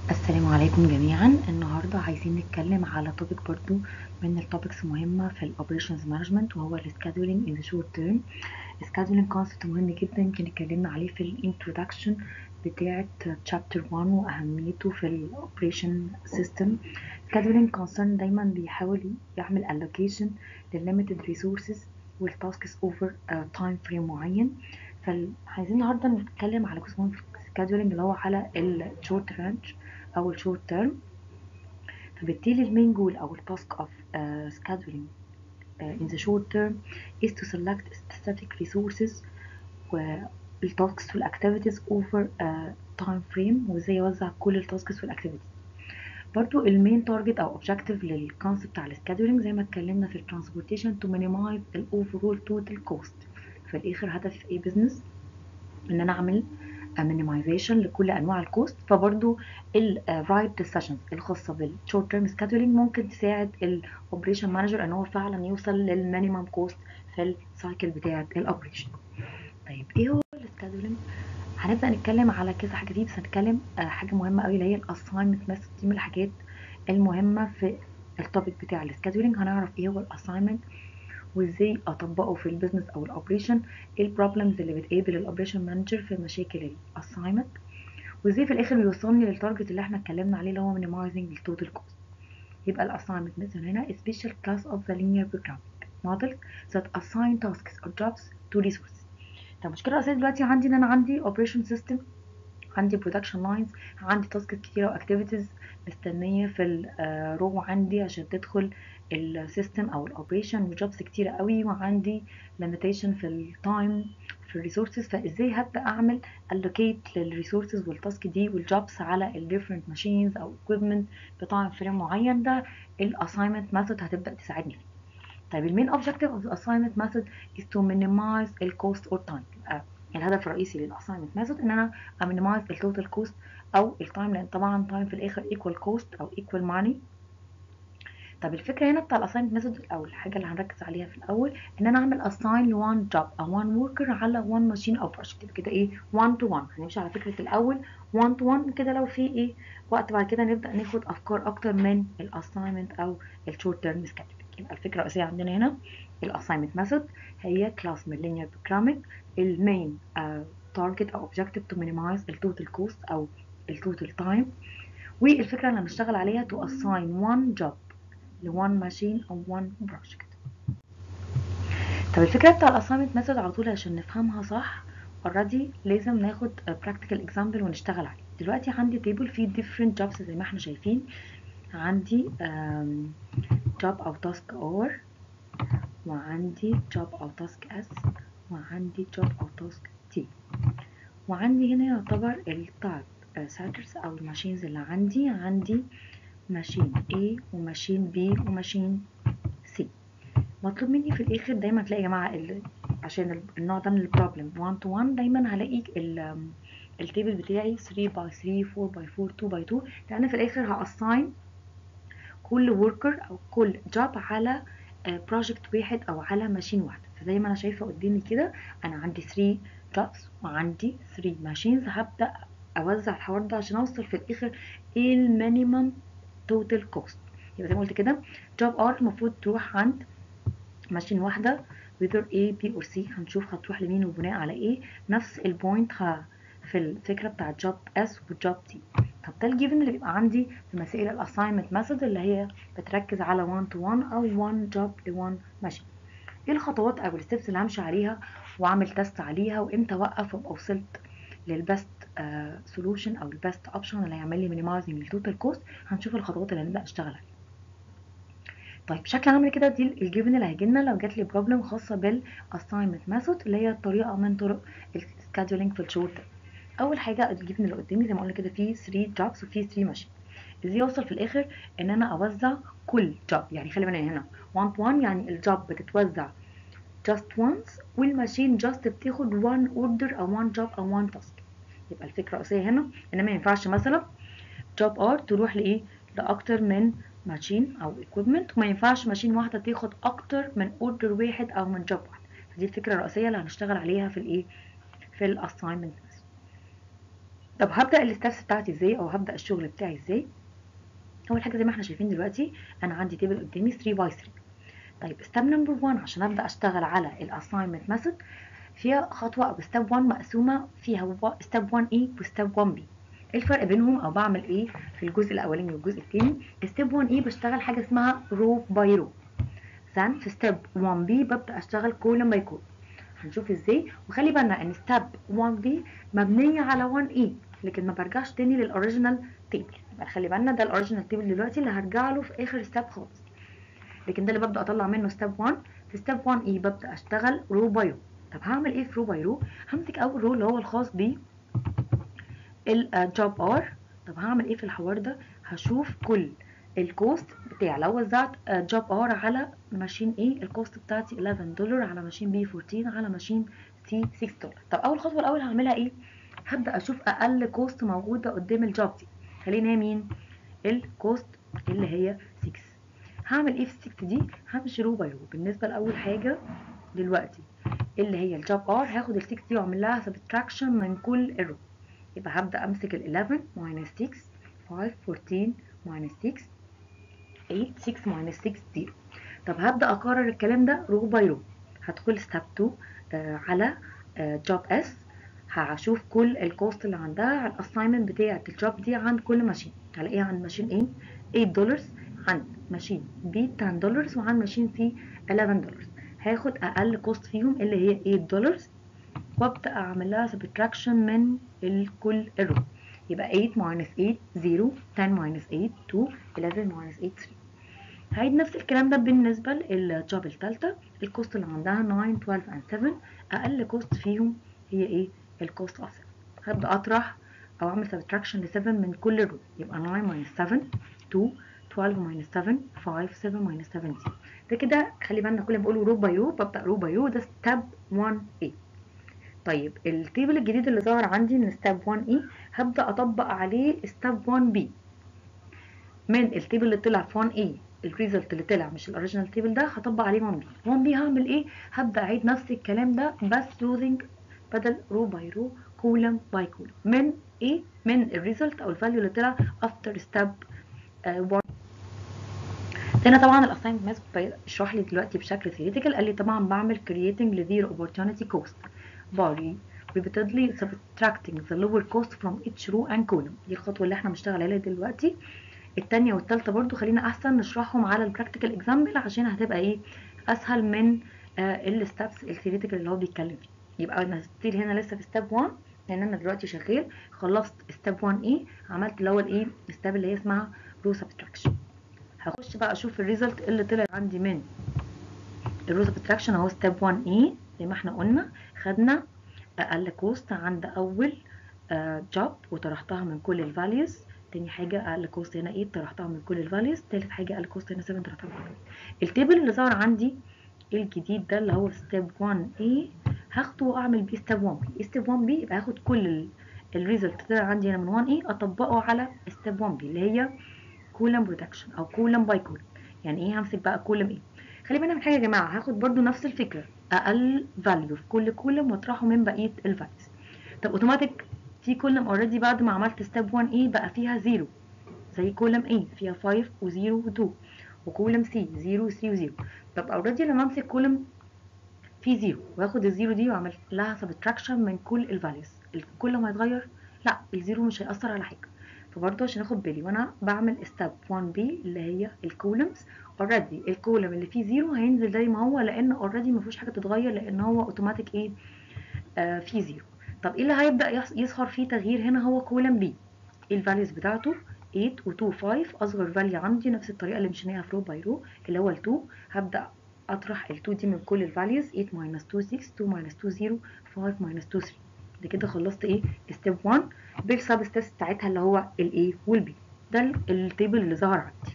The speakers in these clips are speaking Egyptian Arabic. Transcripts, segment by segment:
السلام عليكم جميعا النهاردة عايزين نتكلم على توبيك برضو من التوبكس مهمة في الاوبريشنز مانجمنت وهو السكادولينج ان ذا شورت تيرم السكادولينج كونسبت مهم جدا يمكن اتكلمنا عليه في الانترودكشن بتاعة chapter 1 واهميته في الاوبريشن سيستم السكادولينج كونسرن دايما بيحاول يعمل allocation للليميتد ريسورسز والتاسكس اوفر تايم فريم معين فعايزين النهارده نتكلم على جزء مهم في السكادولينج اللي هو على الشورت رانج او الشورت تيرم فبالتالي المين جول او التاسك اوف scheduling uh, in the short term is to select specific resources والتاسكس والاكتيفيتيز over a time frame وازاي يوزع كل التاسكس والاكتيفيتيز برضو المين تارجت او اوبجكتيف للكونسبت بتاع السكادولينج زي ما اتكلمنا في الترانسبورتيشن تو مينيمايز الاوفرول توتال كوست في الاخر هدف ايه بزنس ان انا اعمل مينيمايزيشن لكل انواع الكوست فبرضو الرايت ديسيشنز الخاصه بالشورت تيرم سكادولينج ممكن تساعد الاوبريشن مانجر ان هو فعلا يوصل للمينيمم كوست في السايكل بتاعه الاوبريشن طيب ايه هو السكادولينج هنبدا نتكلم على كذا حاجه فيه بس هنتكلم حاجه مهمه قوي اللي هي الاساينمنت ميثود دي من الحاجات المهمه في التوبيك بتاع السكادولينج هنعرف ايه هو الاساينمنت وازاي اطبقه في البيزنس او الاوبريشن ايه البروبلمز اللي بتقابل الاوبريشن مانجر في مشاكل الاساينمنت وازاي في الاخر بيوصلني للتارجت اللي احنا اتكلمنا عليه اللي هو minimizing التوتال كوست يبقى الاساينمنت مثلا هنا special class of the linear programming models that assign tasks or jobs to resources طب المشكله الاساسيه دلوقتي عندي ان انا عندي اوبريشن سيستم عندي برودكشن لاينز عندي تاسكس كتيره واكتيفيتيز مستنيه في الرو عندي عشان تدخل السيستم او الاوبريشن وجوبز كتيره قوي وعندي ليميتيشن في التايم في الريسورسز فازاي هبدا اعمل allocate للريسورسز والتاسك دي والجوبز على الديفرنت ماشينز او equipment بتايم فريم معين ده الاساينمنت ميثود هتبدا تساعدني فيه طيب المين اوبجكتيف اوف assignment method is to minimize الكوست اور تايم الهدف الرئيسي للاساينمنت ميثود ان انا امينيمايز التوتال كوست او التايم لان طبعا تايم في الاخر equal كوست او equal ماني طب الفكره هنا بتاع الاساينمنت ميثود او الحاجه اللي هنركز عليها في الاول ان انا اعمل اساين لوان جوب او وان وركر على وان ماشين او بروجكت يبقى كده ايه 1 تو 1 هنمشي على فكره الاول 1 تو 1 كده لو في ايه وقت بعد كده نبدا ناخد افكار اكتر من الاساينمنت او الشورت تيرم سكادولينج يبقى الفكره الرئيسيه عندنا هنا الاساينمنت ميثود هي كلاس من لينير بروجرامينج المين تارجت او اوبجكتيف تو مينيمايز التوتال كوست او التوتال تايم والفكره اللي هنشتغل عليها تو اساين وان جوب لوان ماشين او وان بروجكت طب الفكره بتاع الاساينمنت ميثود على طول عشان نفهمها صح اوريدي لازم ناخد براكتيكال اكزامبل ونشتغل عليه دلوقتي عندي تيبل فيه different jobs زي ما احنا شايفين عندي job او task or وعندي job او task s وعندي job او task t وعندي هنا يعتبر التايب ساترز او الماشينز اللي عندي عندي ماشين A وماشين B وماشين C مطلوب مني في الاخر دايما تلاقي يا جماعه عشان النوع ده من البروبلم 1 تو 1 دايما هلاقي التيبل بتاعي 3 باي 3 4 باي 4 2 باي 2 لان في الاخر هاساين كل وركر او كل جوب على بروجكت واحد او على ماشين واحده فزي ما انا شايفه قدامي كده انا عندي 3 جوبز وعندي 3 ماشينز هبدا اوزع الحوار ده عشان اوصل في الاخر ايه المينيمم توتال كوست يبقى زي ما قلت كده جوب ار المفروض تروح عند ماشين واحده whether A B or C هنشوف هتروح لمين وبناء على ايه نفس البوينت في الفكره بتاعت جوب اس وجوب تي طب ده الجيفن اللي بيبقى عندي في مسائل الاساينمنت ميثود اللي هي بتركز على 1 تو 1 او 1 جوب ل 1 ماشين ايه الخطوات او الستبس اللي همشي عليها واعمل تيست عليها وامتى اوقف وابقى وصلت للبست سولوشن او البست اوبشن اللي هيعمل لي مينيمايزنج للتوتال كوست هنشوف الخطوات اللي هنبدا اشتغل عليها طيب بشكل عام كده دي الجيفن اللي هيجي لنا لو جات لي بروبلم خاصه بالاساينمنت ميثود اللي هي طريقه من طرق السكادولينج في الشورت اول حاجه الجيفن اللي قدامي زي ما قلنا كده فيه 3 جوبز وفيه 3 ماشين ازاي اوصل في الاخر ان انا اوزع كل جوب يعني خلي بالنا هنا 1 تو 1 يعني الجوب بتتوزع just once والماشين just بتاخد 1 اوردر او 1 جوب او 1 تاسك يبقى الفكره الرئيسيه هنا ان ما ينفعش مثلا جوب ار تروح لايه لاكتر من ماشين او equipment وما ينفعش ماشين واحده تاخد اكتر من اوردر واحد او من جوب واحد فدي الفكره الرئيسيه اللي هنشتغل عليها في الايه في الاساينمنت طب هبدا الستبس بتاعتي ازاي او هبدا الشغل بتاعي ازاي اول حاجه زي ما احنا شايفين دلوقتي انا عندي تيبل قدامي 3 باي 3 طيب ستيب نمبر 1 عشان ابدا اشتغل على الاساينمنت ميثود فيها خطوه او ستيب 1 مقسومه فيها ستيب 1 اي وستيب 1 بي ايه الفرق بينهم او بعمل ايه في الجزء الاولاني والجزء الثاني ستيب 1 اي بشتغل حاجه اسمها رو باي رو ثان في ستيب 1 بي ببدا اشتغل كولم باي كولم هنشوف ازاي وخلي بالنا ان ستيب 1 بي مبنيه على 1 اي لكن ما برجعش تاني للاوريجينال تيبل يبقى خلي بالنا ده الاوريجينال تيبل دلوقتي اللي هرجع له في اخر ستيب خالص لكن ده اللي ببدا اطلع منه ستيب 1 في ستيب 1 اي ببدا اشتغل رو باي رو طب هعمل ايه في رو باي رو همسك اول رو اللي هو الخاص ب الجوب ار طب هعمل ايه في الحوار ده هشوف كل الكوست بتاع لو وزعت جوب ار على ماشين ايه الكوست بتاعتي 11 دولار على ماشين بي 14 على ماشين سي 6 دولار طب اول خطوه الاول هعملها ايه هبدا اشوف اقل كوست موجوده قدام الجوب دي خلينا هي مين الكوست اللي هي 6 هعمل ايه في ال 6 دي همشي رو باي رو بالنسبه لاول حاجه دلوقتي اللي هي الجوب ار هاخد ال 6 دي واعمل لها سبتراكشن من كل الرو يبقى هبدا امسك ال 11 minus 6 5 14 minus 6 8 6 minus 6 0 طب هبدا اكرر الكلام ده رو باي رو هدخل ستيب 2 آه على جوب آه اس هشوف كل الكوست اللي عندها على الاساينمنت بتاعه الجوب دي عند كل ماشين هلاقيها عند ماشين ايه 8 دولار عند ماشين بي 10 دولار وعند ماشين سي 11 دولار هاخد اقل كوست فيهم اللي هي 8 دولار وابدا اعمل لها سبتراكشن من الكل الرو يبقى 8 minus 8 0 10 minus 8 2 11 minus 8 3 هعيد نفس الكلام ده بالنسبه للجوب الثالثه الكوست اللي عندها 9 12 and 7 اقل كوست فيهم هي ايه الكوست اوف 7 هبدا اطرح او اعمل سبتراكشن ل 7 من كل رو يبقى 9 minus 7 2 12 minus 7 5 7 minus 7 0 ده كده خلي بالنا كل ما بقول رو باي رو ببدا رو باي رو ده ستيب 1 a طيب التيبل الجديد اللي ظهر عندي من ستيب 1 اي هبدا اطبق عليه ستيب 1 بي من التيبل اللي طلع في 1 اي الريزلت اللي طلع مش الاوريجينال تيبل ده هطبق عليه 1 بي 1 بي هعمل ايه هبدا اعيد نفس الكلام ده بس يوزنج بدل رو باي رو كولم باي كولم من ايه من الريزلت او الفاليو اللي طلع افتر ستيب 1 هنا طبعا الاساينمنت ماس بيشرح لي دلوقتي بشكل ثيوريتيكال قال لي طبعا بعمل creating لذير opportunity cost by repeatedly subtracting the lower cost from each row and column دي الخطوه اللي احنا بنشتغل عليها دلوقتي التانية والتالتة برضو خلينا احسن نشرحهم على البراكتيكال اكزامبل عشان هتبقى ايه اسهل من آه الستبس الثيوريتيكال اللي هو بيتكلم فيه يبقى انا ستيل هنا لسه في ستيب 1 لان انا دلوقتي شغال خلصت ستيب 1 ايه عملت الاول ايه الستيب اللي هي اسمها رو سبتراكشن هخش بقى اشوف الريزلت اللي طلع عندي من الرو سبتراكشن اهو ستيب 1 ايه زي ما احنا قلنا خدنا اقل كوست عند اول جوب وطرحتها من كل الفاليوز تاني حاجة اقل كوست هنا 8 طرحتها من كل الفاليوز تالت حاجة اقل كوست هنا 7 طرحتها من كل التيبل اللي ظهر عندي الجديد ده اللي هو ستيب 1 a هاخده واعمل بيه ستيب 1 b ستيب 1 b يبقى هاخد كل الريزلت طلع عندي هنا من 1 a اطبقه على ستيب 1 b اللي هي كولم برودكشن او كولم باي كولم يعني ايه همسك بقى كولم ايه خلي بالنا من حاجه يا جماعه هاخد برضو نفس الفكره اقل فاليو في كل كولم واطرحه من بقيه الفاليوز طب اوتوماتيك في كولم اوريدي بعد ما عملت ستيب 1 ايه بقى فيها زيرو زي كولم ايه فيها 5 و0 و2 وكولم سي 0 3 و0 طب اوريدي لما امسك كولم فيه زيرو واخد الزيرو دي واعمل لها سبتراكشن من كل الفاليوز الكل ما يتغير لا الزيرو مش هيأثر على حاجه فبرضه عشان اخد بالي وانا بعمل ستيب 1 بي اللي هي الكولمز اوريدي الكولم اللي فيه زيرو هينزل زي ما هو لان اوريدي ما فيهوش حاجه تتغير لان هو اوتوماتيك ايه آه فيه زيرو طب ايه اللي هيبدا يظهر فيه تغيير هنا هو كولم بي الفاليوز بتاعته 8 و2 5 اصغر فاليو عندي نفس الطريقه اللي مشيناها في رو باي رو اللي هو ال2 هبدا اطرح ال2 دي من كل الفاليوز 8 minus 2 6 2 minus 2 0 5 minus 2 3 ده كده خلصت ايه ستيب 1 بالسب ستيبس بتاعتها اللي هو الاي والبي ده التيبل اللي ظهر عندي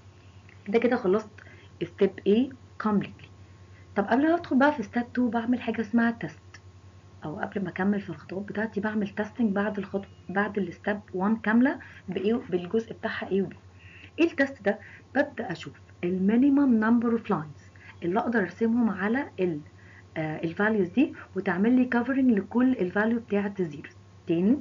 ده كده خلصت ستيب A completely طب قبل ما ادخل بقى في ستيب 2 بعمل حاجه اسمها تيست او قبل ما اكمل في الخطوات بتاعتي بعمل تيستنج بعد الخطوه بعد الستيب 1 كامله بايه بالجزء بتاعها A و B ايه التيست ده ببدا اشوف المينيمم نمبر اوف لاينز اللي اقدر ارسمهم على ال الفاليوز دي وتعمل لي كفرنج لكل الفاليو بتاعه الزيروز تاني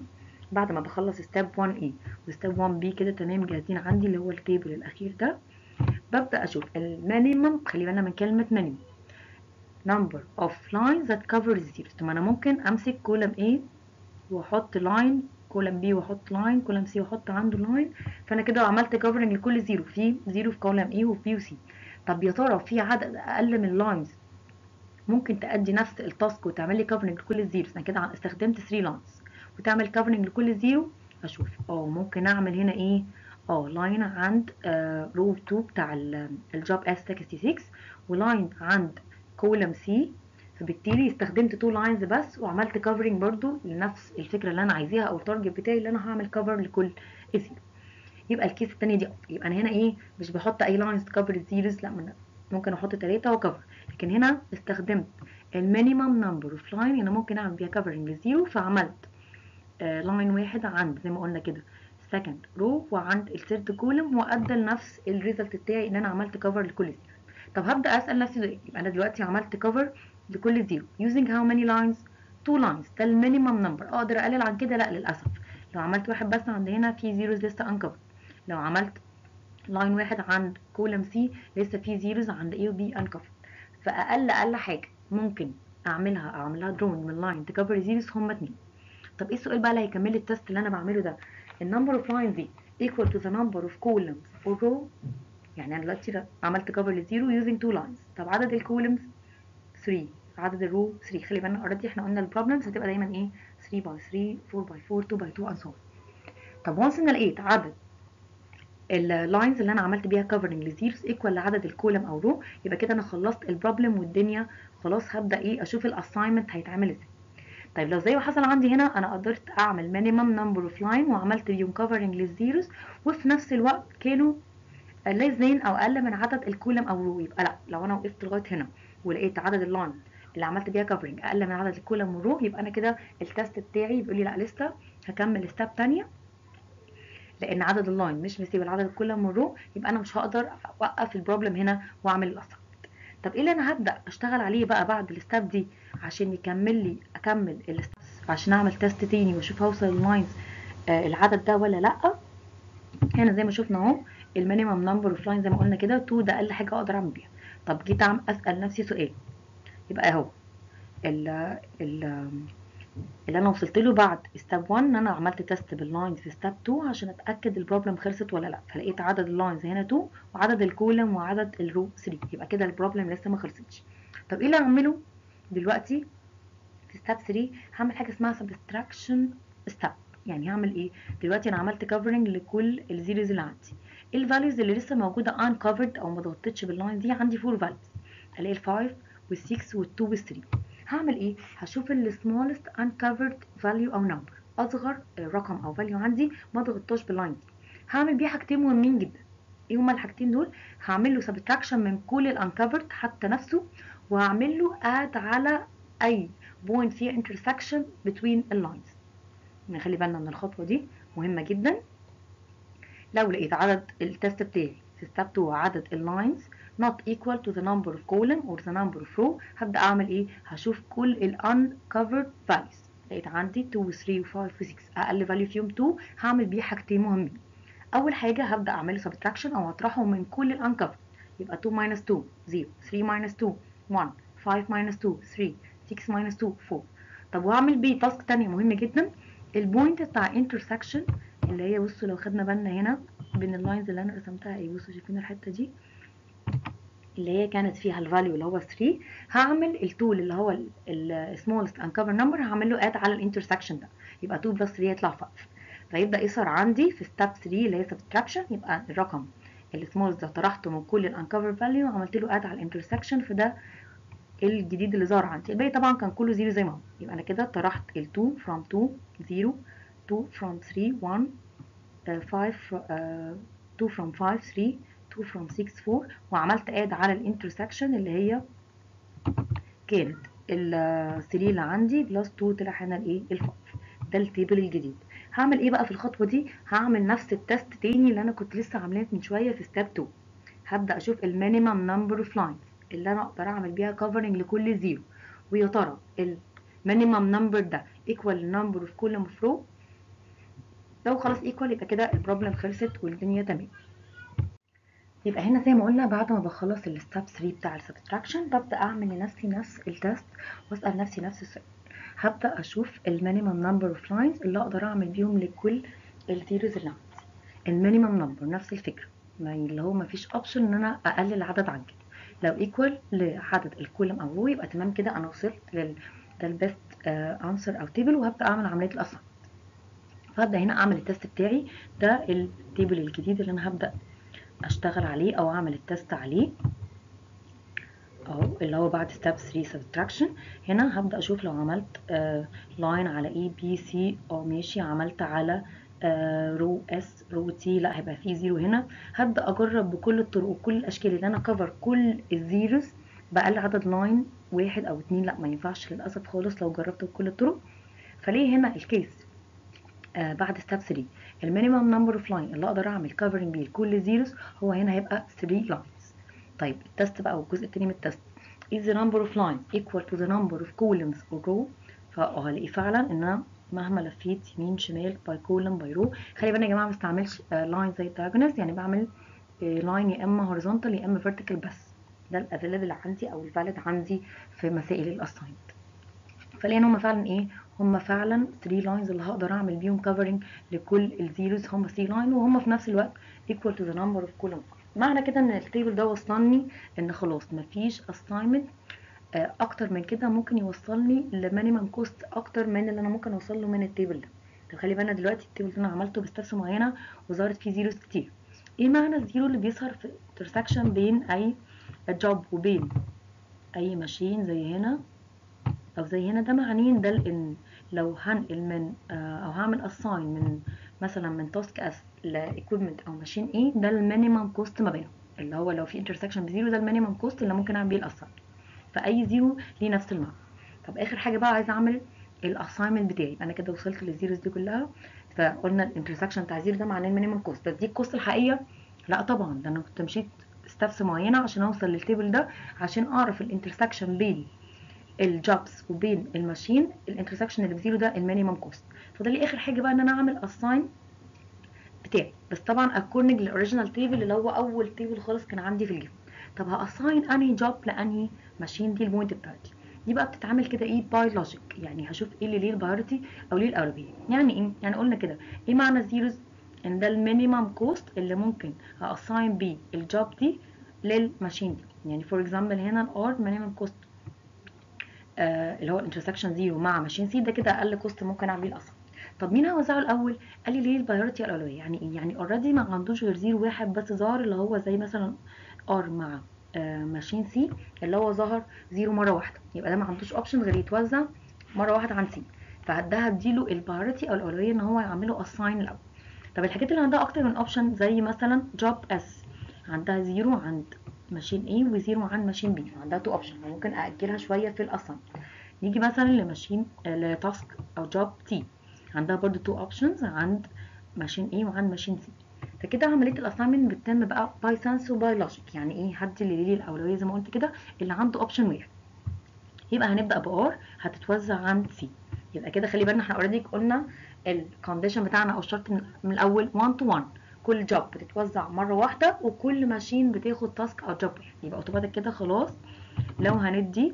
بعد ما بخلص ستيب 1 a وستيب 1 b كده تمام جاهزين عندي اللي هو التيبل الاخير ده ببدا اشوف المينيمم خلي بالنا من كلمه مينيمم number of lines that cover the zeros طب انا ممكن امسك كولم A واحط لاين كولم B واحط لاين كولم C واحط عنده لاين فانا كده عملت كفرنج لكل زيرو في زيرو في كولم A وفي B وC طب يا ترى في عدد اقل من اللاينز ممكن تأدي نفس التاسك وتعمل لي كفرنج لكل الزيروز انا كده استخدمت 3 لاينز وتعمل كفرنج لكل زيرو اشوف اه ممكن اعمل هنا ايه اه لاين عند رو 2 بتاع الجوب اس 66 ولاين عند كولم سي فبالتالي استخدمت 2 لاينز بس وعملت كفرنج برضو لنفس الفكره اللي انا عايزاها او التارجت بتاعي اللي انا هعمل كفر لكل زيرو يبقى الكيس الثانيه دي يبقى انا هنا ايه مش بحط اي لاينز تكفر الزيروز لا من ممكن احط ثلاثه وكفر لكن هنا استخدمت المينيمم نمبر اوف لاين انا ممكن اعمل بيها كفرنج للزيرو فعملت آه لاين واحد عند زي ما قلنا كده سكند رو وعند الثيرد كولم وادى لنفس الريزلت بتاعي ان انا عملت كفر لكل زيرو طب هبدا اسال نفسي سؤال يبقى انا دلوقتي عملت كفر لكل زيرو using how many lines 2 lines ده المينيمم نمبر اقدر اقلل عن كده لا للاسف لو عملت واحد بس عند هنا في زيروز لسه انكفر لو عملت لاين واحد عند كولم سي لسه في زيروز عند A و B انكفر فاقل اقل حاجه ممكن اعملها اعملها درون من لاين تكفر زيروز هما اتنين طب ايه السؤال بقى اللي هيكمل لي التست اللي انا بعمله ده النمبر اوف لاينز دي equal to the number of columns or row يعني انا دلوقتي عملت كفر لزيرو using two lines طب عدد الكولمز 3 عدد الرو 3 خلي بالنا اوريدي احنا قلنا البروبلمز هتبقى دايما ايه 3 باي 3 4 باي 4 2 باي 2 and so on طب وانس ان لقيت عدد اللاينز اللي انا عملت بيها كفرنج لزيروز ايكوال لعدد الكولم او رو يبقى كده انا خلصت البروبلم والدنيا خلاص هبدا ايه اشوف الاساينمنت هيتعمل ازاي طيب لو زي ما حصل عندي هنا انا قدرت اعمل مينيمم نمبر اوف لاين وعملت بيهم كفرنج للزيروز وفي نفس الوقت كانوا لازين او اقل من عدد الكولم او رو يبقى لا لو انا وقفت لغايه هنا ولقيت عدد اللاين اللي عملت بيها كفرنج اقل من عدد الكولم والرو يبقى انا كده التست بتاعي بيقول لي لا لسه هكمل ستيب ثانيه لان عدد اللاين مش مساوي لعدد الكولم والرو يبقى انا مش هقدر اوقف البروبلم هنا واعمل الاساينمنت طب ايه اللي انا هبدا اشتغل عليه بقى بعد الستيب دي عشان يكمل لي اكمل الستبس عشان اعمل تيست تاني واشوف هوصل اللاينز آه العدد ده ولا لا هنا زي ما شفنا اهو المينيمم نمبر اوف لاين زي ما قلنا كده 2 ده اقل حاجه اقدر اعمل بيها طب جيت عم اسال نفسي سؤال يبقى اهو ال ال اللي انا وصلت له بعد ستيب 1 ان انا عملت تيست باللاينز في ستيب 2 عشان اتاكد البروبلم خلصت ولا لا فلقيت عدد اللاينز هنا 2 وعدد الكولم وعدد الرو 3 يبقى كده البروبلم لسه ما خلصتش طب ايه اللي هعمله دلوقتي في ستيب 3 هعمل حاجه اسمها سبستراكشن ستيب يعني هعمل ايه دلوقتي انا عملت كفرنج لكل الزيروز اللي عندي الفاليوز اللي لسه موجوده uncovered او ما ضغطتش باللاين دي عندي 4 فاليوز الاقي ال 5 وال 6 وال 2 وال 3 هعمل ايه هشوف ال smallest uncovered value او number اصغر رقم او value عندي ما ضغطتش باللاين دي هعمل بيه حاجتين مهمين جدا ايه هما الحاجتين دول هعمل له subtraction من كل الانكفرد حتى نفسه وهعمل له add على اي بوينت فيها intersection between اللاينز نخلي بالنا من الخطوه دي مهمه جدا لو لقيت عدد التست بتاعي في ستيب 2 عدد اللاينز not equal to the number of column or the number of row هبدأ أعمل إيه؟ هشوف كل ال uncovered values لقيت عندي 2 و 3 و 5 و 6 أقل value فيهم 2 هعمل بيه حاجتين مهمين أول حاجة هبدأ أعمل subtraction أو أطرحه من كل ال uncovered يبقى 2 minus 2 0 3 minus 2 1 5 minus 2 3 6 minus 2 4 طب وهعمل بيه تاسك تانية مهمة جدا البوينت بتاع intersection اللي هي بصوا لو خدنا بالنا هنا بين اللاينز اللي انا رسمتها ايه بصوا شايفين الحته دي اللي هي كانت فيها الفاليو اللي هو 3 هعمل التول اللي هو السمولست انكفر نمبر هعمل له اد على الانترسكشن ده يبقى 2 بلس 3 يطلع 5 فيبدا يظهر عندي في ستيب 3 اللي هي سبتراكشن يبقى الرقم السمولست ده طرحته من كل الانكفر فاليو وعملت له اد على الانترسكشن فده الجديد اللي ظهر عندي الباقي طبعا كان كله زيرو زي ما هو يبقى انا كده طرحت ال 2 from 2 0 2 from 3 1 5 2 from 5 3 2 from 6 4 وعملت اد على الانترسكشن اللي هي كانت ال 3 اللي عندي بلس 2 طلع هنا الايه ال 5 ده التيبل الجديد هعمل ايه بقى في الخطوه دي هعمل نفس التست تاني اللي انا كنت لسه عاملاه من شويه في ستيب 2 هبدا اشوف المينيمم نمبر اوف لاينز اللي انا اقدر اعمل بيها كفرنج لكل زيرو ويا ترى المينيمم نمبر ده ايكوال نمبر اوف كولوم اوف رو لو خلاص ايكوال يبقى كده البروبلم خلصت والدنيا تمام يبقى هنا زي ما قلنا بعد ما بخلص الستاب 3 بتاع السبتراكشن ببدا اعمل لنفسي نفس التست واسال نفسي نفس السؤال هبدا اشوف المينيمم نمبر اوف لاينز اللي اقدر اعمل بيهم لكل الزيروز اللي عندي المينيمم نمبر نفس الفكره ما اللي هو ما فيش اوبشن ان انا اقلل عدد عن كده لو ايكوال لعدد الكولم او رو يبقى تمام كده انا وصلت لل ده البيست انسر او تيبل وهبدا اعمل عمليه الاصلا فهبدا هنا اعمل التست بتاعي ده التيبل الجديد اللي انا هبدا اشتغل عليه او اعمل التست عليه اهو اللي هو بعد ستيب 3 سبتراكشن هنا هبدا اشوف لو عملت لاين على اي بي سي او ماشي عملت على رو اس رو تي لا هيبقى في زيرو هنا هبدا اجرب بكل الطرق وكل الاشكال اللي انا كفر كل الزيروز باقل عدد لاين واحد او اتنين لا ما ينفعش للاسف خالص لو جربت بكل الطرق فليه هنا الكيس آه بعد ستيب 3 المينيمم نمبر اوف لاين اللي اقدر اعمل كفرنج بيه لكل زيروز هو هنا هيبقى 3 لاينز طيب التست بقى والجزء التاني من التست is the number of lines equal to the number of columns or row فهلاقي فعلا ان انا مهما لفيت يمين شمال باي كولم باي رو خلي بالنا يا جماعه ما بستعملش لاين زي الدايجونالز يعني بعمل لاين يا اما هوريزونتال يا اما فيرتيكال بس ده الافيلبل عندي او الفاليد عندي في مسائل الاساينمنت فلان هم فعلا ايه هم فعلا 3 لاينز اللي هقدر اعمل بيهم كفرنج لكل الزيروز هم 3 لاين وهم في نفس الوقت equal to the number of columns معنى كده ان التيبل ده وصلني ان خلاص مفيش assignment اكتر من كده ممكن يوصلني لمينيمم كوست اكتر من اللي انا ممكن اوصل له من التيبل ده طب خلي بالنا دلوقتي التيبل ده انا عملته بستبس معينه وظهرت فيه زيروز كتير ايه معنى الزيرو اللي بيظهر في انترسكشن بين اي جوب وبين اي ماشين زي هنا او زي هنا ده معنيه ده لان لو هنقل من او هعمل اساين من مثلا من تاسك اس لايكويبمنت او ماشين ايه ده المينيمم كوست ما بينهم اللي هو لو في انترسكشن بزيرو ده المينيمم كوست اللي ممكن اعمل بيه الاساين فاي زيرو ليه نفس المعنى طب اخر حاجه بقى عايزه اعمل الاساينمنت بتاعي انا كده وصلت للزيروز دي كلها فقلنا الانترسكشن بتاع زيرو ده معناه المينيمم كوست بس دي الكوست الحقيقيه لا طبعا ده انا كنت مشيت ستابس معينه عشان اوصل للتيبل ده عشان اعرف الانترسكشن بين الجوبز وبين الماشين الانترسكشن اللي بزيرو ده المينيمم كوست فده لي اخر حاجه بقى ان انا اعمل اساين بتاعي بس طبعا اكورنج للاوريجينال تيبل اللي هو اول تيبل خالص كان عندي في الجيم طب هاساين انهي جوب لانهي ماشين دي البوينت بتاعتي دي بقى بتتعمل كده ايه باي لوجيك يعني هشوف ايه اللي ليه البايورتي او ليه الاولويه يعني ايه يعني قلنا كده ايه معنى الزيروز ان ده المينيمم كوست اللي ممكن هاساين بيه الجوب دي للماشين دي يعني فور اكزامبل هنا الار مينيمم كوست آه اللي هو الانترسكشن زيرو مع ماشين سي ده كده اقل كوست ممكن اعمل بيه الاصلا طب مين هوزعه الاول قال لي ليه البايورتي الاولويه يعني ايه يعني اوريدي ما عندوش غير زيرو واحد بس ظهر اللي هو زي مثلا ار مع آه ماشين سي اللي هو ظهر زيرو مره واحده يبقى ده ما عندوش اوبشن غير يتوزع مره واحده عن سي فده هديله البايورتي او الاولويه ان هو يعمله اساين الاول طب الحاجات اللي عندها اكتر من اوبشن زي مثلا جوب اس عندها زيرو عند ماشين A وزيرو عند ماشين B عندها تو اوبشن ممكن اجلها شويه في الاساين نيجي مثلا لماشين لتاسك او جوب T عندها برضو تو اوبشنز عند ماشين A وعند ماشين C فكده عمليه الاساينمنت بتتم بقى باي سنس وباي لوجيك يعني ايه هدي اللي ليه الاولويه زي ما قلت كده اللي عنده اوبشن واحد يبقى هنبدا بار هتتوزع عند C يبقى كده خلي بالنا احنا اوريدي قلنا الكونديشن بتاعنا او الشرط من الاول 1 تو 1 كل جوب بتتوزع مره واحده وكل ماشين بتاخد تاسك او جوب يبقى اوتوماتيك كده خلاص لو هندي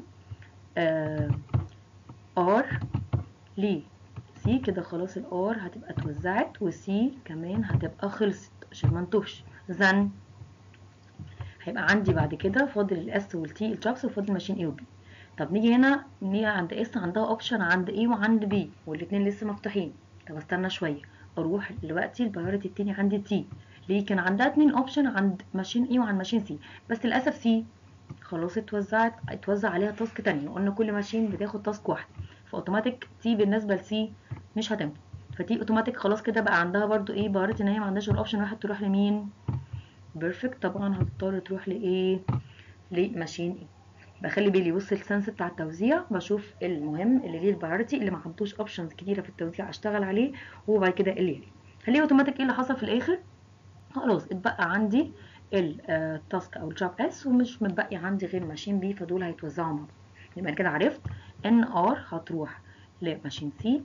ار ل سي كده خلاص الار هتبقى اتوزعت وسي كمان هتبقى خلصت عشان ما نتوهش زن هيبقى عندي بعد كده فاضل الاس والتي الجوبس وفاضل ماشين اي وبي طب نيجي هنا نيجي عند اس عندها اوبشن عند اي وعند بي والاتنين لسه مفتوحين طب استنى شويه اروح دلوقتي البايورتي التاني عندي تي ليه كان عندها اتنين اوبشن عند ماشين اي وعند ماشين سي بس للاسف سي خلاص اتوزعت اتوزع عليها تاسك تانية قلنا كل ماشين بتاخد تاسك واحده فاوتوماتيك تي بالنسبه لسي مش هتنفع فتي اوتوماتيك خلاص كده بقى عندها برضو ايه بايورتي ان هي ما عندهاش غير اوبشن واحد تروح لمين بيرفكت طبعا هتضطر تروح لايه لماشين ايه بخلي بالي بص السنس بتاع التوزيع بشوف المهم اللي ليه البايورتي اللي ما عندوش اوبشنز كتيره في التوزيع اشتغل عليه وبعد كده اللي يلي خليه اوتوماتيك ايه اللي حصل في الاخر خلاص اتبقى عندي التاسك او الجوب اس ومش متبقي عندي غير ماشين بي فدول هيتوزعوا مع بعض يبقى كده عرفت ان ار هتروح لماشين سي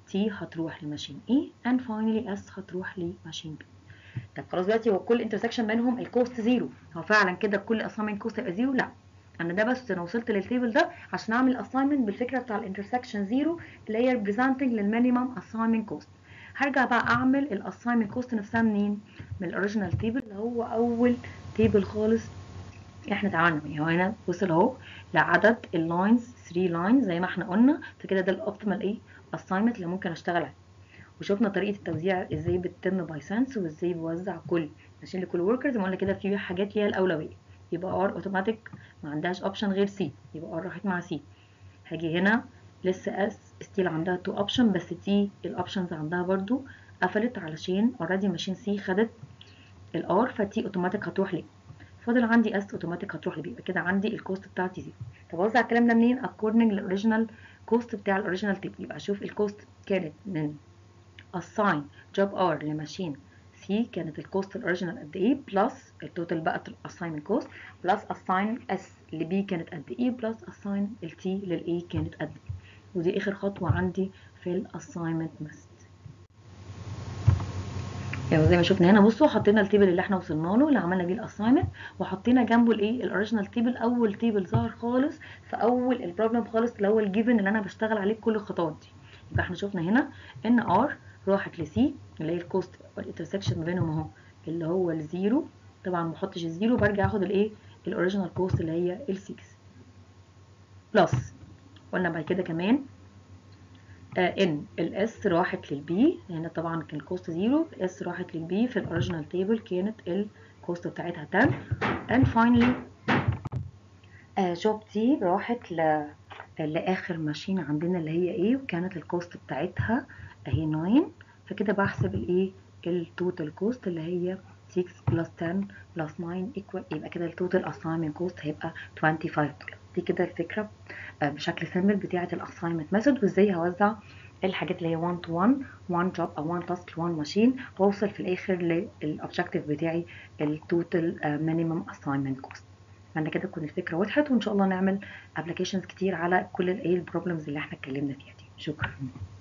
تي هتروح لماشين اي اند فاينلي اس هتروح لماشين بي طب خلاص دلوقتي هو كل انترسكشن بينهم الكوست زيرو هو فعلا كده كل اساينمنت كوست هيبقى زيرو لا انا ده بس انا وصلت للتيبل ده عشان اعمل اساينمنت بالفكره بتاع الانترسكشن زيرو اللي هي ريبريزنتنج للمينيمم اساينمنت كوست هرجع بقى اعمل الاساينمنت كوست نفسها منين من الاوريجينال تيبل اللي هو اول تيبل خالص احنا اتعاملنا بيه هو هنا وصل اهو لعدد اللاينز 3 لاينز زي ما احنا قلنا فكده ده الاوبتيمال ايه اساينمنت اللي ممكن اشتغل عليه وشفنا طريقه التوزيع ازاي بتتم باي سنس وازاي بوزع كل عشان لكل وركر زي ما قلنا كده في حاجات ليها الاولويه يبقى ار اوتوماتيك ما عندهاش اوبشن غير سي يبقى ار راحت مع سي هاجي هنا لسه اس ستيل عندها تو اوبشن بس تي الاوبشنز عندها برضو قفلت علشان اوريدي ماشين سي خدت الار فتي اوتوماتيك هتروح ليه فاضل عندي اس اوتوماتيك هتروح لبي يبقى كده عندي الكوست بتاعتي زيرو طب اوزع الكلام ده منين اكوردنج للاوريجينال كوست بتاع الاوريجينال تيبل يبقى اشوف الكوست كانت من assign job r لماشين سي كانت الكوست الاوريجينال قد ايه بلس التوتال بقى الاساينمنت كوست بلس assign اس لبي كانت قد ايه بلس assign التي للاي كانت قد ايه ودي اخر خطوه عندي في الاساينمنت ميثود يعني زي ما شفنا هنا بصوا حطينا التيبل اللي احنا وصلنا له اللي عملنا بيه الاساينمنت وحطينا جنبه الايه الاوريجينال تيبل اول تيبل ظهر خالص في اول البروبلم خالص اللي هو الجيفن اللي انا بشتغل عليه كل الخطوات دي يبقى احنا شفنا هنا ان ار راحت لسي اللي هي الكوست والانترسكشن ما بينهم اهو اللي هو الزيرو طبعا ما بحطش الزيرو برجع اخد الايه الاوريجينال كوست اللي هي ال6 بلس قلنا بعد كده كمان آه ان الاس راحت للبي هنا طبعا كان الكوست زيرو الاس راحت للبي في الاوريجينال تيبل كانت الكوست بتاعتها 10 and finally آه جوب تي راحت ل لاخر ماشين عندنا اللي هي ايه وكانت الكوست بتاعتها اهي 9 فكده بحسب الايه التوتال كوست اللي هي 6 بلس 10 بلس 9 ايكوال يبقى كده التوتال اساينمنت كوست هيبقى 25 دولار دي كده الفكره بشكل سيمبل بتاعه الاساينمنت ميثود وازاي هوزع الحاجات اللي هي 1 تو 1 1 جوب او 1 تاسك ل 1 ماشين واوصل في الاخر للاوبجكتيف بتاعي التوتال مينيمم اساينمنت كوست فانا كده تكون الفكره وضحت وان شاء الله نعمل ابلكيشنز كتير على كل الايه البروبلمز اللي احنا اتكلمنا فيها دي شكرا